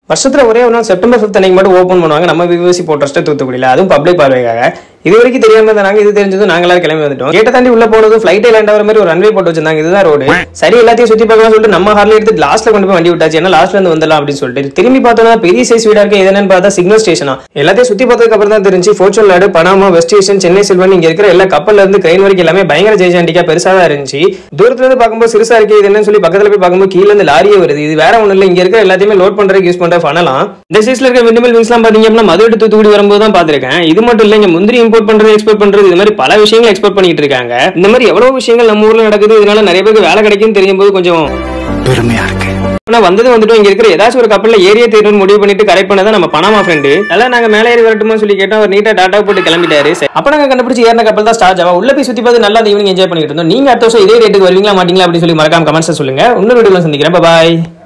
வருஷத்துல ஒரே ஒரு நாள் செப்டம்பர் ஃபிஃப்த் அன்னைக்கு மட்டும் ஓப்பன் பண்ணுவாங்க நம்ம விவசி போட்டோஸ்ட்டு தூத்துக்குடியில் அதுவும் பப்ளிக் பார்வைக்காக இது வரைக்கும் தெரியாம இருந்தாங்க இது தெரிஞ்சதும் நாங்க எல்லாரும் கிளம்பி வந்துட்டோம் கேட்ட தாண்டி உள்ள போனதும் ஃபிளைட்டே லேண்ட் ஆகிற மாதிரி ஒரு ரன்வே போட்டு வச்சிருந்தாங்க இதுதான் ரோடு சரி எல்லாத்தையும் சுத்தி பார்க்கலாம் சொல்லிட்டு நம்ம ஹார்ல எடுத்து லாஸ்ட்ல கொண்டு போய் வண்டி விட்டாச்சு ஏன்னா லாஸ்ட்ல இருந்து வந்துடலாம் அப்படின்னு சொல்லிட்டு திரும்பி பார்த்தோம்னா பெரிய சைஸ் வீடா இருக்கு இது என்னன்னு பார்த்தா சிக்னல் ஸ்டேஷனா எல்லாத்தையும் சுத்தி பார்த்ததுக்கு அப்புறம் தான் தெரிஞ்சு ஃபோர்ச்சூன் நாடு Panama west station Chennai Selvan இங்க இருக்கிற எல்லா கப்பல்ல இருந்து கிரைன் வரைக்கும் எல்லாமே பயங்கர ஜெய்ஜாண்டிக்கா பெருசா தான் இருந்துச்சு தூரத்துல இருந்து பார்க்கும்போது சிறுசா இருக்கு இது என்னன்னு சொல்லி பக்கத்துல போய் பார்க்கும்போது கீழ இருந்து லாரியே வருது இது வேற ஒண்ணு இல்ல இங்க இருக்கிற எல்லாத்தையுமே லோட் பண்றதுக்கு யூஸ் பண்ற பண்ணலாம் இந்த சைஸ்ல இருக்க விண்டமில் விங்ஸ்லாம் பாத்தீங்க அப்படின்னா மதுரை to தூத்துக்குடி வரும்போது தான் பாத்திருக்கேன் இது மட்டும் இல்ல இங்க முந்திரி இம்போர்ட் பண்றது எக்ஸ்போர்ட் பண்றது இது மாதிரி பல விஷயங்கள் எக்ஸ்போர்ட் பண்ணிட்டு இருக்காங்க இந்த மாதிரி எவ்வளவு விஷயங்கள் நம்ம ஊர்ல நடக்குது இதனால நிறைய பேருக்கு வேலை கிடைக்கும் தெரியும் போது கொஞ்சம் பெருமையா இருக்கு ஆனா வந்தது வந்துட்டு இங்க இருக்கிற ஏதாச்சும் ஒரு கப்பல்ல ஏரியா தேடணும்னு முடிவு பண்ணிட்டு கரெக்ட் பண்ணதான் நம்ம பனாமா ஃப்ரெண்டு அதெல்லாம் நாங்க மேலே ஏறி வரட்டுமா சொல்லி கேட்டோம் அவர் நீட்டா டாட்டா போட்டு கிளம்பிட்டாரு சரி, அப்ப நாங்க கண்டுபிடிச்சு ஏறின கப்பல் தான் ஸ்டார் ஜாவா உள்ள போய் சுத்தி பார்த்து நல்லா அந்த ஈவினிங் என்ஜாய் பண்ணிட்டு இருந்தோம் நீங்க அடுத்த வருஷம் இதே ரேட்டுக்கு வருவீங்களா மாட்டீங்களா அப்படின்னு சொல்லி மறக்காம கமெண்ட்ஸ் சொல்லுங்க இன்னொரு வீடியோல சந்திக்கிறேன் பாய்